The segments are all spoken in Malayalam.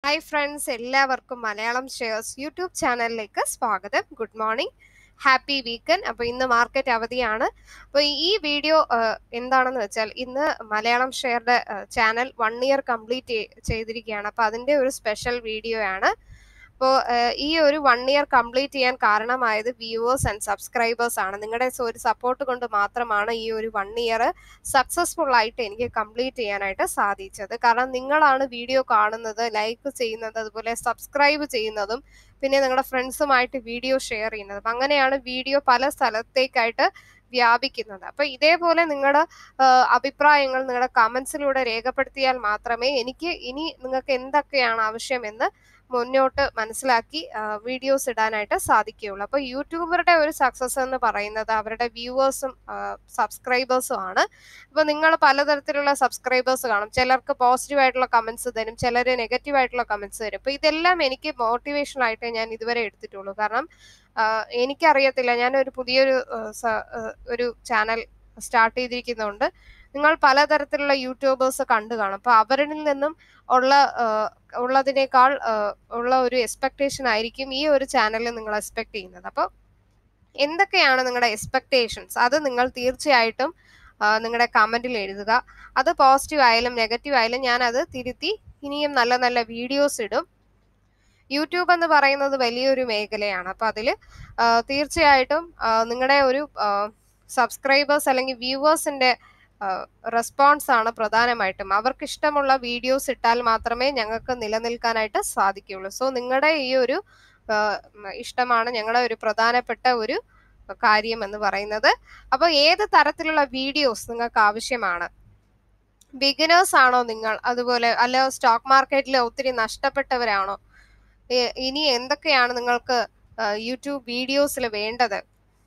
ഹായ് ഫ്രണ്ട്സ് എല്ലാവർക്കും മലയാളം ഷെയർസ് യൂട്യൂബ് ചാനലിലേക്ക് സ്വാഗതം ഗുഡ് മോർണിംഗ് ഹാപ്പി വീക്കെൻഡ് അപ്പോൾ ഇന്ന് മാർക്കറ്റ് അവധിയാണ് അപ്പോൾ ഈ വീഡിയോ എന്താണെന്ന് വെച്ചാൽ ഇന്ന് മലയാളം ഷെയറുടെ ചാനൽ വൺ ഇയർ കംപ്ലീറ്റ് ചെയ്തിരിക്കുകയാണ് അപ്പോൾ അതിൻ്റെ ഒരു സ്പെഷ്യൽ വീഡിയോ ആണ് അപ്പോൾ ഈ ഒരു വൺ ഇയർ കംപ്ലീറ്റ് ചെയ്യാൻ കാരണമായത് വ്യൂവേഴ്സ് ആൻഡ് സബ്സ്ക്രൈബേഴ്സ് ആണ് നിങ്ങളുടെ ഒരു സപ്പോർട്ട് കൊണ്ട് മാത്രമാണ് ഈ ഒരു വൺ ഇയർ സക്സസ്ഫുൾ ആയിട്ട് എനിക്ക് കംപ്ലീറ്റ് ചെയ്യാനായിട്ട് സാധിച്ചത് കാരണം നിങ്ങളാണ് വീഡിയോ കാണുന്നത് ലൈക്ക് ചെയ്യുന്നത് അതുപോലെ സബ്സ്ക്രൈബ് ചെയ്യുന്നതും പിന്നെ നിങ്ങളുടെ ഫ്രണ്ട്സുമായിട്ട് വീഡിയോ ഷെയർ ചെയ്യുന്നതും അങ്ങനെയാണ് വീഡിയോ പല സ്ഥലത്തേക്കായിട്ട് വ്യാപിക്കുന്നത് അപ്പൊ ഇതേപോലെ നിങ്ങളുടെ അഭിപ്രായങ്ങൾ നിങ്ങളുടെ കമന്റ്സിലൂടെ രേഖപ്പെടുത്തിയാൽ മാത്രമേ എനിക്ക് ഇനി നിങ്ങൾക്ക് എന്തൊക്കെയാണ് ആവശ്യമെന്ന് മുന്നോട്ട് മനസ്സിലാക്കി വീഡിയോസ് ഇടാനായിട്ട് സാധിക്കുകയുള്ളൂ അപ്പോൾ യൂട്യൂബറുടെ ഒരു സക്സസ് എന്ന് പറയുന്നത് അവരുടെ വ്യൂവേഴ്സും സബ്സ്ക്രൈബേഴ്സും ആണ് അപ്പോൾ നിങ്ങൾ പലതരത്തിലുള്ള സബ്സ്ക്രൈബേഴ്സ് കാണും ചിലർക്ക് പോസിറ്റീവ് ആയിട്ടുള്ള കമന്റ്സ് തരും ചിലർ നെഗറ്റീവ് ആയിട്ടുള്ള കമന്റ്സ് തരും അപ്പോൾ ഇതെല്ലാം എനിക്ക് മോട്ടിവേഷൻ ആയിട്ട് ഞാൻ ഇതുവരെ എടുത്തിട്ടുള്ളൂ കാരണം എനിക്കറിയത്തില്ല ഞാൻ ഒരു പുതിയൊരു ഒരു ചാനൽ സ്റ്റാർട്ട് ചെയ്തിരിക്കുന്നുണ്ട് നിങ്ങൾ പലതരത്തിലുള്ള യൂട്യൂബേഴ്സ് കണ്ടു കാണും അപ്പൊ അവരിൽ നിന്നും ഉള്ള ഉള്ളതിനേക്കാൾ ഉള്ള ഒരു എക്സ്പെക്ടേഷൻ ആയിരിക്കും ഈ ഒരു ചാനലിൽ നിങ്ങൾ എക്സ്പെക്ട് ചെയ്യുന്നത് അപ്പോൾ എന്തൊക്കെയാണ് നിങ്ങളുടെ എക്സ്പെക്ടേഷൻസ് അത് നിങ്ങൾ തീർച്ചയായിട്ടും നിങ്ങളുടെ കമന്റിൽ എഴുതുക അത് പോസിറ്റീവ് ആയാലും നെഗറ്റീവ് ആയാലും ഞാൻ അത് തിരുത്തി ഇനിയും നല്ല നല്ല വീഡിയോസ് ഇടും യൂട്യൂബ് എന്ന് പറയുന്നത് വലിയൊരു മേഖലയാണ് അപ്പൊ അതിൽ തീർച്ചയായിട്ടും നിങ്ങളുടെ ഒരു സബ്സ്ക്രൈബേഴ്സ് അല്ലെങ്കിൽ വ്യൂവേഴ്സിന്റെ റെസ്പോൺസ് ആണ് പ്രധാനമായിട്ടും അവർക്ക് ഇഷ്ടമുള്ള വീഡിയോസ് ഇട്ടാൽ മാത്രമേ ഞങ്ങൾക്ക് നിലനിൽക്കാനായിട്ട് സാധിക്കുകയുള്ളൂ സോ നിങ്ങളുടെ ഈ ഒരു ഇഷ്ടമാണ് ഞങ്ങളുടെ ഒരു പ്രധാനപ്പെട്ട ഒരു കാര്യം എന്ന് പറയുന്നത് അപ്പോൾ ഏത് തരത്തിലുള്ള വീഡിയോസ് നിങ്ങൾക്ക് ആവശ്യമാണ് ബിഗിനേഴ്സ് ആണോ നിങ്ങൾ അതുപോലെ അല്ല സ്റ്റോക്ക് മാർക്കറ്റിൽ ഒത്തിരി നഷ്ടപ്പെട്ടവരാണോ ഇനി എന്തൊക്കെയാണ് നിങ്ങൾക്ക് യൂട്യൂബ് വീഡിയോസിൽ വേണ്ടത്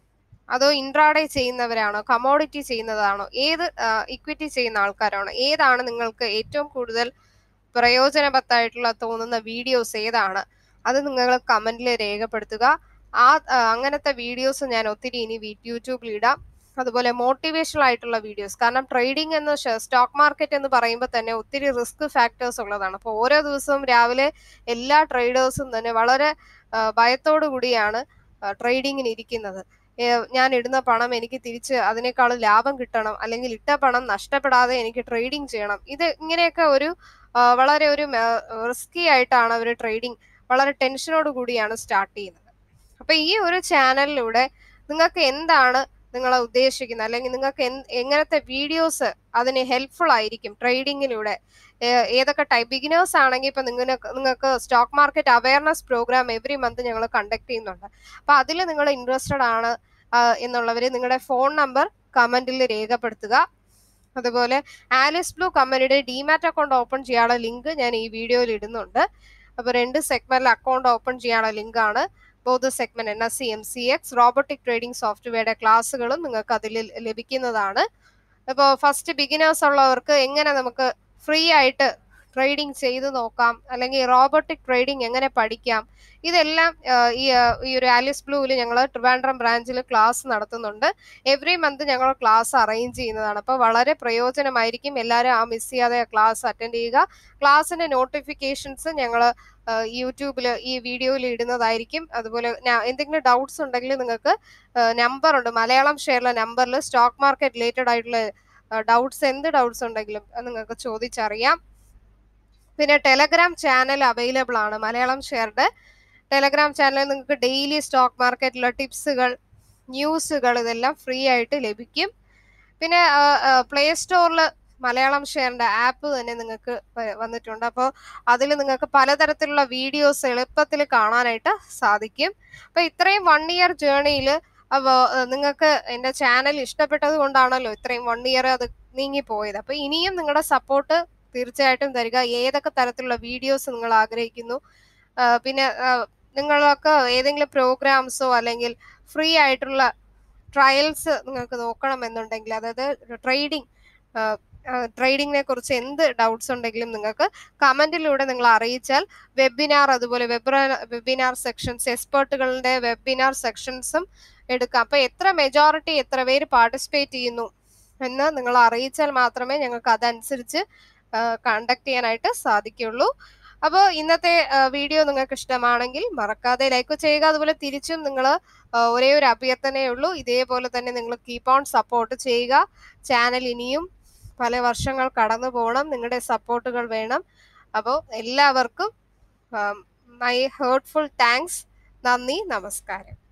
അതോ ഇൻട്രാഡേ ചെയ്യുന്നവരാണോ കമോഡിറ്റി ചെയ്യുന്നതാണോ ഏത് ഇക്വിറ്റി ചെയ്യുന്ന ആൾക്കാരാണോ ഏതാണ് നിങ്ങൾക്ക് ഏറ്റവും കൂടുതൽ പ്രയോജനവത്തായിട്ടുള്ള തോന്നുന്ന വീഡിയോസ് ഏതാണ് അത് നിങ്ങൾ കമന്റിൽ രേഖപ്പെടുത്തുക ആ അങ്ങനത്തെ വീഡിയോസ് ഞാൻ ഒത്തിരി ഇനി യൂട്യൂബിൽ ഇടാം അതുപോലെ മോട്ടിവേഷണൽ ആയിട്ടുള്ള വീഡിയോസ് കാരണം ട്രേഡിംഗ് എന്ന് സ്റ്റോക്ക് മാർക്കറ്റ് എന്ന് പറയുമ്പോൾ തന്നെ ഒത്തിരി റിസ്ക് ഫാക്ടേഴ്സ് ഉള്ളതാണ് അപ്പോൾ ഓരോ ദിവസവും രാവിലെ എല്ലാ ട്രേഡേഴ്സും തന്നെ വളരെ ഭയത്തോടു കൂടിയാണ് ട്രേഡിങ്ങിന് ഇരിക്കുന്നത് ഞാൻ ഇടുന്ന പണം എനിക്ക് തിരിച്ച് അതിനേക്കാൾ ലാഭം കിട്ടണം അല്ലെങ്കിൽ ഇട്ട പണം നഷ്ടപ്പെടാതെ എനിക്ക് ട്രേഡിംഗ് ചെയ്യണം ഇത് ഇങ്ങനെയൊക്കെ ഒരു വളരെ ഒരു റിസ്കി ആയിട്ടാണ് അവർ ട്രേഡിംഗ് വളരെ ടെൻഷനോട് കൂടിയാണ് സ്റ്റാർട്ട് ചെയ്യുന്നത് അപ്പൊ ഈ ഒരു ചാനലിലൂടെ നിങ്ങൾക്ക് എന്താണ് നിങ്ങൾ ഉദ്ദേശിക്കുന്നത് അല്ലെങ്കിൽ നിങ്ങൾക്ക് എങ്ങനത്തെ വീഡിയോസ് അതിന് ഹെൽപ്ഫുൾ ആയിരിക്കും ട്രേഡിങ്ങിലൂടെ ഏതൊക്കെ ടൈപ്പ് ബിഗിനേഴ്സ് ആണെങ്കിൽ ഇപ്പൊ നിങ്ങൾക്ക് നിങ്ങൾക്ക് stock market awareness program every month ഞങ്ങൾ കണ്ടക്ട് ചെയ്യുന്നുണ്ട് അപ്പൊ അതിൽ നിങ്ങൾ ഇൻട്രസ്റ്റഡ് ആണ് എന്നുള്ളവർ നിങ്ങളുടെ ഫോൺ നമ്പർ കമന്റിൽ രേഖപ്പെടുത്തുക അതുപോലെ ആലിസ് ബ്ലൂ കമ്പനിയുടെ ഡിമാറ്റ് അക്കൗണ്ട് ഓപ്പൺ ചെയ്യാനുള്ള ലിങ്ക് ഞാൻ ഈ വീഡിയോയിൽ ഇടുന്നുണ്ട് അപ്പോൾ രണ്ട് സെഗ്മെന്റിൽ അക്കൗണ്ട് ഓപ്പൺ ചെയ്യാനുള്ള ലിങ്ക് ആണ് ബോധ segment N S C M C X robotic trading സോഫ്റ്റ്വെയറുടെ ക്ലാസ്സുകളും നിങ്ങൾക്ക് അതിൽ ലഭിക്കുന്നതാണ് അപ്പോൾ ഫസ്റ്റ് ബിഗിനേഴ്സ് ഉള്ളവർക്ക് എങ്ങനെ നമുക്ക് ഫ്രീ ആയിട്ട് ട്രേഡിംഗ് ചെയ്ത് നോക്കാം അല്ലെങ്കിൽ റോബോട്ടിക് ട്രേഡിംഗ് എങ്ങനെ പഠിക്കാം ഇതെല്ലാം ഈ ഈ ഒരു ആലിസ് ബ്ലൂവിൽ ഞങ്ങൾ ട്രിവാൻഡ്രം ബ്രാഞ്ചിൽ ക്ലാസ് നടത്തുന്നുണ്ട് എവറി മന്ത് ഞങ്ങൾ ക്ലാസ് അറേഞ്ച് ചെയ്യുന്നതാണ് അപ്പോൾ വളരെ പ്രയോജനമായിരിക്കും എല്ലാവരും ആ മിസ് ചെയ്യാതെ ക്ലാസ് അറ്റൻഡ് ചെയ്യുക ക്ലാസ്സിന്റെ നോട്ടിഫിക്കേഷൻസ് ഞങ്ങൾ യൂട്യൂബിൽ ഈ വീഡിയോയിൽ ഇടുന്നതായിരിക്കും അതുപോലെ എന്തെങ്കിലും ഡൗട്ട്സ് ഉണ്ടെങ്കിൽ നിങ്ങൾക്ക് നമ്പർ ഉണ്ട് മലയാളം ഷെയറിലെ നമ്പറിൽ സ്റ്റോക്ക് മാർക്കറ്റ് റിലേറ്റഡ് ആയിട്ടുള്ള ഡൗട്ട്സ് എന്ത് ഡൗട്ട്സ് ഉണ്ടെങ്കിലും നിങ്ങൾക്ക് ചോദിച്ചറിയാം പിന്നെ ടെലഗ്രാം ചാനൽ അവൈലബിൾ ആണ് മലയാളം ഷെയറുടെ ടെലഗ്രാം ചാനലിൽ നിങ്ങൾക്ക് ഡെയിലി സ്റ്റോക്ക് മാർക്കറ്റിലെ ടിപ്സുകൾ ന്യൂസുകൾ ഇതെല്ലാം ഫ്രീ ആയിട്ട് ലഭിക്കും പിന്നെ പ്ലേ സ്റ്റോറിൽ മലയാളം ഷെയറിന്റെ ആപ്പ് തന്നെ നിങ്ങൾക്ക് വന്നിട്ടുണ്ട് അപ്പോൾ അതിൽ നിങ്ങൾക്ക് പലതരത്തിലുള്ള വീഡിയോസ് എളുപ്പത്തിൽ കാണാനായിട്ട് സാധിക്കും അപ്പോൾ ഇത്രയും വൺ ഇയർ ജേണിയിൽ അപ്പോൾ നിങ്ങൾക്ക് എൻ്റെ ചാനൽ ഇഷ്ടപ്പെട്ടത് കൊണ്ടാണല്ലോ ഇത്രയും വൺ ഇയർ അത് നീങ്ങിപ്പോയത് അപ്പോൾ ഇനിയും നിങ്ങളുടെ സപ്പോർട്ട് തീർച്ചയായിട്ടും തരിക ഏതൊക്കെ തരത്തിലുള്ള വീഡിയോസ് നിങ്ങൾ ആഗ്രഹിക്കുന്നു പിന്നെ നിങ്ങൾക്ക് ഏതെങ്കിലും പ്രോഗ്രാംസോ അല്ലെങ്കിൽ ഫ്രീ ആയിട്ടുള്ള ട്രയൽസ് നിങ്ങൾക്ക് നോക്കണമെന്നുണ്ടെങ്കിൽ അതായത് ട്രേഡിംഗ് ട്രേഡിങ്ങിനെ കുറിച്ച് എന്ത് ഡൗട്ട്സ് ഉണ്ടെങ്കിലും നിങ്ങൾക്ക് കമന്റിലൂടെ നിങ്ങൾ അറിയിച്ചാൽ വെബിനാർ അതുപോലെ വെബിനാർ സെക്ഷൻസ് എക്സ്പേർട്ടുകളുടെ വെബിനാർ സെക്ഷൻസും എടുക്കാം അപ്പൊ എത്ര മെജോറിറ്റി എത്ര പേര് പാർട്ടിസിപ്പേറ്റ് ചെയ്യുന്നു എന്ന് നിങ്ങൾ അറിയിച്ചാൽ മാത്രമേ ഞങ്ങൾക്ക് അതനുസരിച്ച് കണ്ടക്ട് ചെയ്യാനായിട്ട് സാധിക്കുള്ളൂ അപ്പോൾ ഇന്നത്തെ വീഡിയോ നിങ്ങൾക്ക് ഇഷ്ടമാണെങ്കിൽ മറക്കാതെ ലൈക്ക് ചെയ്യുക അതുപോലെ തിരിച്ചും നിങ്ങൾ ഒരേ ഒരു അഭ്യർത്ഥനയേ ഉള്ളൂ ഇതേപോലെ തന്നെ നിങ്ങൾ കീപ്പ് ഓൺ സപ്പോർട്ട് ചെയ്യുക ചാനൽ ഇനിയും പല വർഷങ്ങൾ കടന്നു പോകണം നിങ്ങളുടെ സപ്പോർട്ടുകൾ വേണം അപ്പോൾ എല്ലാവർക്കും മൈ ഹേർട്ട്ഫുൾ താങ്ക്സ് നന്ദി നമസ്കാരം